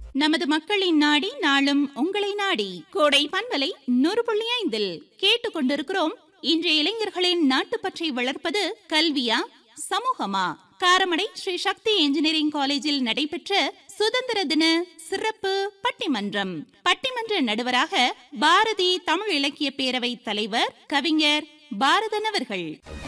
நமது மக்களின் நாடி நாளும் உங்களை நாடி கோடை பண்பலை நூறு புள்ளி ஐந்தில் கேட்டுக்கொண்டிருக்கிறோம் இன்றைய இளைஞர்களின் நாட்டுப்பற்றை வளர்ப்பது கல்வியா சமூகமா காரமடை ஸ்ரீ சக்தி இன்ஜினியரிங் காலேஜில் நடைபெற்ற சுதந்திர தின சிறப்பு பட்டிமன்றம் பட்டிமன்ற நடுவராக பாரதி தமிழ் இலக்கிய பேரவை தலைவர் கவிஞர் பாரதன் அவர்கள்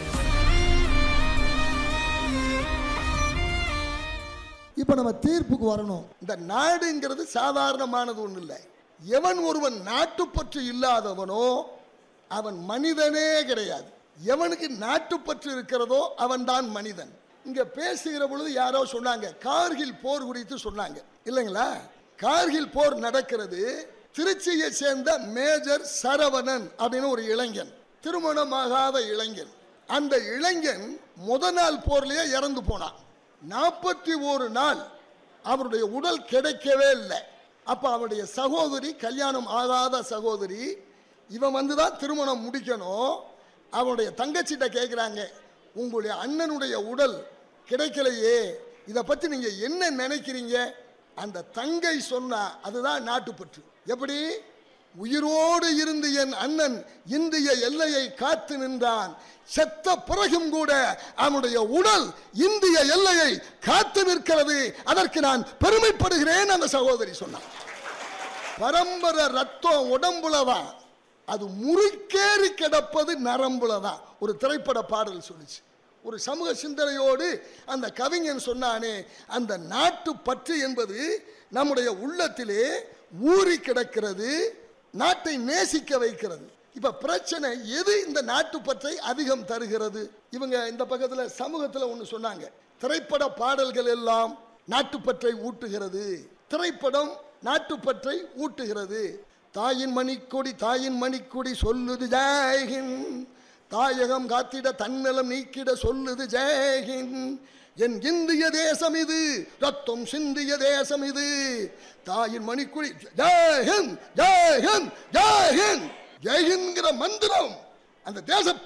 இப்போ நம்ம தீர்ப்புக்கு வரணும் இந்த நாடுங்கிறது சாதாரணமானது ஒன்றும் இல்லை எவன் ஒருவன் நாட்டுப்பற்று இல்லாதவனோ அவன் மனிதனே கிடையாது எவனுக்கு நாட்டுப்பற்று இருக்கிறதோ அவன்தான் மனிதன் இங்க பேசுகிற பொழுது யாரோ சொன்னாங்க கார்கில் போர் குறித்து சொன்னாங்க இல்லைங்களா கார்கில் போர் நடக்கிறது திருச்சியை சேர்ந்த மேஜர் சரவணன் அப்படின்னு ஒரு இளைஞன் திருமணமாகாத இளைஞன் அந்த இளைஞன் முத நாள் போர்லயே இறந்து போனான் நாற்பத்தி ஒரு நாள் அவருடைய உடல் கிடைக்கவே இல்லை அப்ப அவருடைய சகோதரி கல்யாணம் ஆகாத சகோதரி இவன் வந்து தான் திருமணம் முடிக்கணும் அவனுடைய தங்கச்சிட்ட கேட்குறாங்க உங்களுடைய அண்ணனுடைய உடல் கிடைக்கலையே இதை பற்றி நீங்கள் என்ன நினைக்கிறீங்க அந்த தங்கை சொன்னா அதுதான் நாட்டுப்பற்று எப்படி உயிரோடு இருந்து என் அண்ணன் இந்திய எல்லையை காத்து நின்றான் செத்த பிறகும் கூட அவனுடைய உடல் இந்திய எல்லையை காத்து நிற்கிறது அதற்கு நான் பெருமைப்படுகிறேன் அந்த சகோதரி சொன்னான் பரம்பரை ரத்தம் உடம்புல தான் அது முறுக்கேறி கிடப்பது நரம்புல தான் ஒரு திரைப்பட பாடல் சொல்லுச்சு ஒரு சமூக சிந்தனையோடு அந்த கவிஞன் சொன்னானே அந்த நாட்டு பற்று என்பது நம்முடைய உள்ளத்திலே ஊறி கிடக்கிறது நாட்டை நேசிக்க வைக்கிறது இப்ப பிரச்சனை எது இந்த நாட்டு பற்றை அதிகம் தருகிறது இவங்க இந்த பக்கத்துல சமூகத்துல ஒண்ணு சொன்னாங்க திரைப்பட பாடல்கள் எல்லாம் நாட்டுப்பற்றை ஊட்டுகிறது திரைப்படம் நாட்டுப்பற்றை ஊட்டுகிறது தாயின் மணிக்கொடி தாயின் மணிக்கொடி சொல்லுது ஜெயஹின் தாயகம் காத்திட தன்னலம் நீக்கிட சொல்லுது ஜெயஹின் என் இந்திய தேசம் இது ரத்தம் சிந்திய தேசம் இது தாயின் மணிக்குடி ஜெயஹிந்த் ஜெயஹிந்த் ஜெயஹிந்த் ஜெயஹிந்த்ங்கிற மந்திரம் அந்த தேச